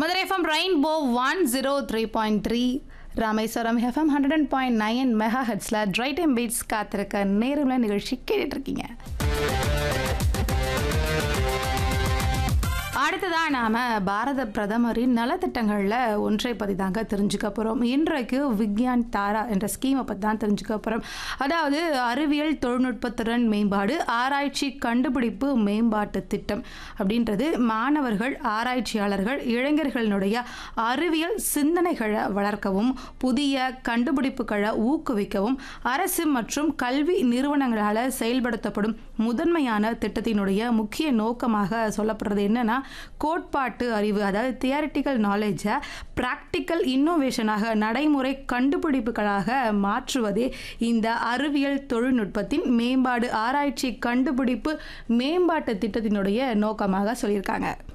Madurai FM rainbow one zero three point three Rameswaram FM hundred and point nine mega ஹெட்ஸில் try time beats காத்திருக்க நேரம்ல நிகழ்ச்சி கேட்டுட்டு இருக்கீங்க அடுத்ததா நாம பாரத பிரதமரின் நலத்திட்டங்களில் ஒன்றை பற்றி தாங்க தெரிஞ்சுக்க போகிறோம் இன்றைக்கு விக்யான் தாரா என்ற ஸ்கீமை பற்றி தான் தெரிஞ்சுக்க போகிறோம் அதாவது அறிவியல் தொழில்நுட்பத்திறன் மேம்பாடு ஆராய்ச்சி கண்டுபிடிப்பு மேம்பாட்டு திட்டம் அப்படின்றது மாணவர்கள் ஆராய்ச்சியாளர்கள் இளைஞர்களினுடைய அறிவியல் சிந்தனைகளை வளர்க்கவும் புதிய கண்டுபிடிப்புகளை ஊக்குவிக்கவும் அரசு மற்றும் கல்வி நிறுவனங்களால் செயல்படுத்தப்படும் முதன்மையான திட்டத்தினுடைய முக்கிய நோக்கமாக சொல்லப்படுறது என்னன்னா கோட்பாட்டு அறிவு அதாவது தியரிட்டிக்கல் நாலேஜை ப்ராக்டிக்கல் இன்னோவேஷனாக நடைமுறை கண்டுபிடிப்புகளாக மாற்றுவதே இந்த அறிவியல் தொழில்நுட்பத்தின் மேம்பாடு ஆராய்ச்சி கண்டுபிடிப்பு மேம்பாட்டு திட்டத்தினுடைய நோக்கமாக சொல்லியிருக்காங்க